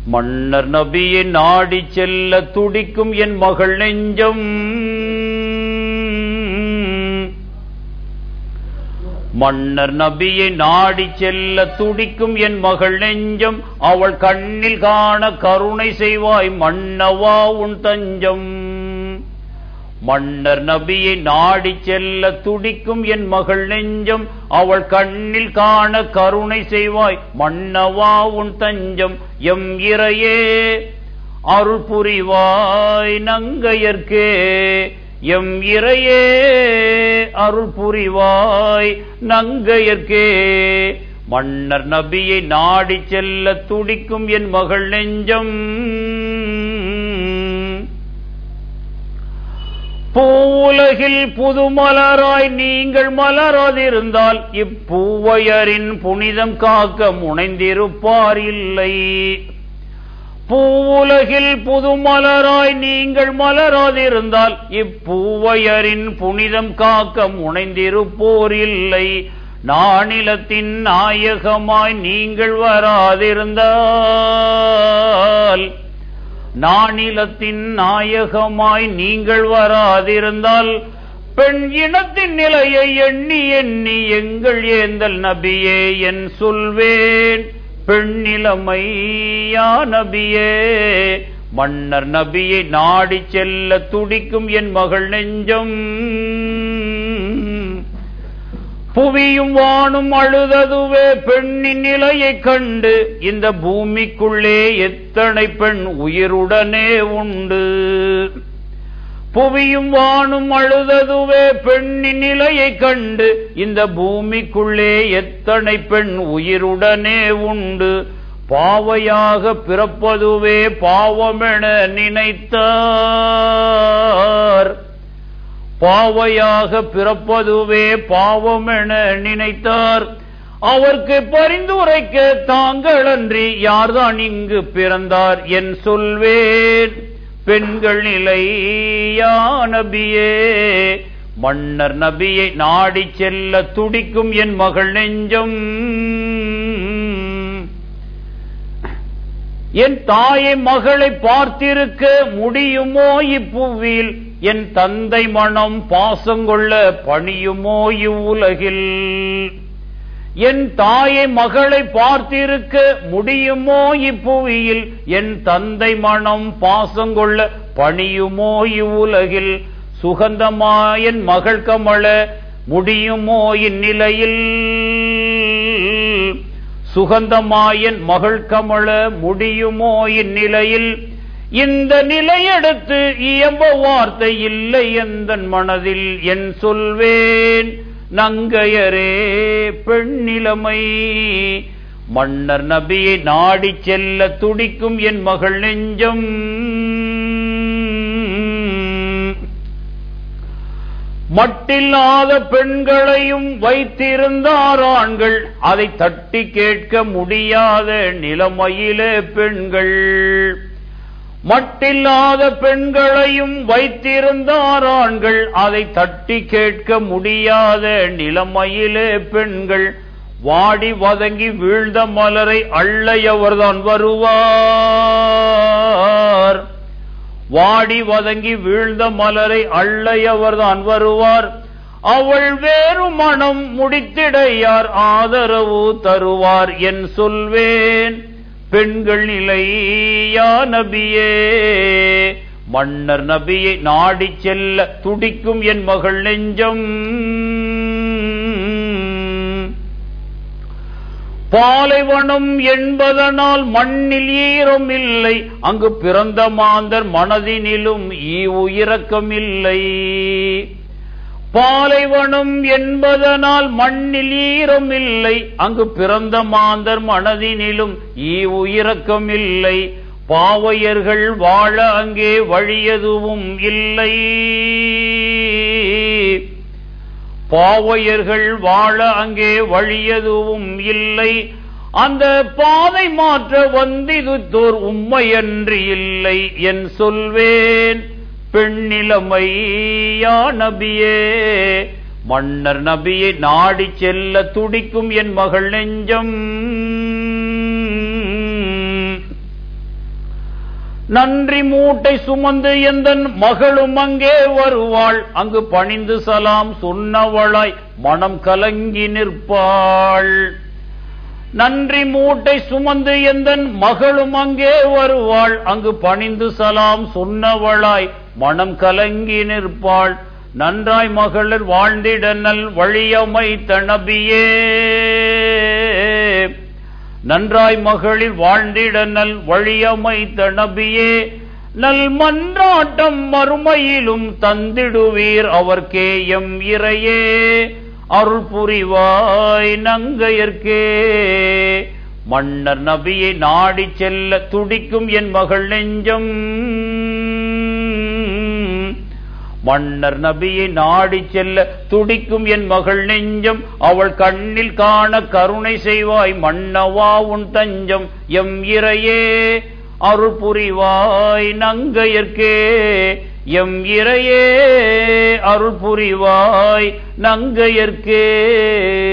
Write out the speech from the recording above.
மன்னர் நபியை நாடி செல்ல துடிக்கும் என் மகள் நெஞ்சம் மன்னர் நபியை நாடி செல்ல துடிக்கும் என் மகள் நெஞ்சம் அவள் கண்ணில் காண கருணை செய்வாய் மன்னவா உன் தஞ்சம் மன்னர் நபியை நாடி செல்ல துடிக்கும் என் மகள் நெஞ்சம் அவள் கண்ணில் காண கருணை செய்வாய் மன்னவா உன் தஞ்சம் எம் இறையே அருள் புரிவாய் நங்கையர்க்கே எம் இறையே அருள் புரிவாய் நங்கையர்க்கே மன்னர் நபியை நாடி செல்ல துடிக்கும் என் மகள் நெஞ்சம் பூவுலகில் புதுமலராய் நீங்கள் மலராதிருந்தால் இப்பூவையரின் புனிதம் காக்க முனைந்திருப்பார் இல்லை பூவுலகில் புதுமலராய் நீங்கள் மலராதிருந்தால் இப்பூவையரின் புனிதம் காக்க முனைந்திருப்போர் இல்லை நானிலத்தின் நாயகமாய் நீங்கள் வராதிருந்தால் நானிலத்தின் நாயகமாய் நீங்கள் வராதிருந்தால் பெண் இனத்தின் நிலையை எண்ணி எண்ணி எங்கள் ஏந்தல் நபியே என் சொல்வேன் பெண்ணிலமையா நபியே மன்னர் நபியை நாடி செல்ல துடிக்கும் என் மகள் நெஞ்சம் புவியும் வானும் அழுததுவே பெண்ணின் நிலையைக் கண்டு இந்த பூமிக்குள்ளே எத்தனை பெண் உயிருடனே உண்டு புவியும் வானும் அழுததுவே பெண்ணின் நிலையைக் கண்டு இந்த பூமிக்குள்ளே எத்தனை பெண் உயிருடனே உண்டு பாவையாக பிறப்பதுவே பாவமென நினைத்தார் பாவையாக பிறப்பதுவே பாவமென நினைத்தார் அவருக்கு பரிந்துரைக்க தாங்களன்றி யார்தான் இங்கு பிறந்தார் என் சொல்வேன் பெண்கள் நிலையா நபியே மன்னர் நபியை நாடி செல்ல துடிக்கும் என் மகள் நெஞ்சம் என் தாயை மகளை பார்த்திருக்க முடியுமோ இப்புவியில் என் தந்தை மனம் பாசங்கொள்ள பணியுமோ இவ்வுலகில் என் தாயை மகளை பார்த்திருக்க முடியுமோ இப்புவியில் என் தந்தை மனம் பாசங்கொள்ள பணியுமோ இவ்வுலகில் சுகந்தமாயன் மகள் கமல முடியுமோ இந்நிலையில் சுகந்தமாயன் மகள் கமல முடியுமோ இந்நிலையில் இந்த நிலையெடுத்து இயம்ப வார்த்தை இல்லை எந்த மனதில் என் சொல்வேன் நங்கையரே பெண்ணிலைமை மன்னர் நபியை நாடி செல்ல துடிக்கும் என் மகள் நெஞ்சம் மட்டில்லாத பெண்களையும் வைத்திருந்தார் ஆண்கள் அதை தட்டி கேட்க முடியாத நிலைமையிலே பெண்கள் மட்டில்லாத பெண்களையும் வைத்திருந்தார் ஆண்கள் அதை தட்டி கேட்க முடியாத நிலைமையிலே பெண்கள் வாடி வதங்கி வீழ்ந்த மலரை அள்ளையவர்தான் வருவார் வாடி வதங்கி வீழ்ந்த மலரை அள்ளையவர்தான் வருவார் அவள் வேறு மனம் முடித்திட யார் ஆதரவு தருவார் என் சொல்வேன் பெண்கள் நிலையா நபியே மன்னர் நபியை நாடி செல்ல துடிக்கும் என் மகள் நெஞ்சம் பாலைவனம் என்பதனால் மண்ணில் ஈரம் இல்லை அங்கு பிறந்த மாந்தர் மனதினிலும் ஈவு இரக்கம் இல்லை பாலைவனம் என்பதனால் மண்ணில் ஈரம் இல்லை அங்கு பிறந்த மாந்தர் மனதினிலும் ஈவு இரக்கம் இல்லை பாவையர்கள் வாழ அங்கே வழியதுவும் இல்லை பாவையர்கள் வாழ அங்கே வழியதுவும் இல்லை அந்த பாதை மாற்ற வந்திதுத்தோர் உண்மையன்று இல்லை என் சொல்வேன் பெண்ணிலைமையா நபியே மன்னர் நபியை நாடி செல்ல துடிக்கும் என் மகள் நெஞ்சம் நன்றி மூட்டை சுமந்து எந்தன் மகளும் அங்கே வருவாள் அங்கு பணிந்து சலாம் சொன்னவளாய் மனம் கலங்கி நிற்பாள் நன்றி மூட்டை சுமந்து எந்தன் மகளும் அங்கே வருவாள் அங்கு பணிந்து சலாம் சொன்னவளாய் மனம் கலங்கி நிற்பாள் நன்றாய் மகளிர் வாழ்ந்திட நல் வழியமைத்த நபியே நன்றாய் மகளிர் வாழ்ந்திட நல் வழியமைத்த நபியே நல் மன்றாட்டம் மறுமையிலும் தந்திடுவீர் அவர்க்கே எம் இறையே அருள் புரிவாய் நங்கையர்க்கே மன்னர் நபியை நாடி செல்ல துடிக்கும் என் மகள் நெஞ்சம் மன்னர் நபியை நாடி செல்ல துடிக்கும் என் மகள் நெஞ்சம் அவள் கண்ணில் காண கருணை செய்வாய் மன்னவா உன் தஞ்சம் எம் இறையே அருள் புரிவாய் நங்கையர்க்கே எம் இறையே அருள் புரிவாய் நங்கையர்க்கே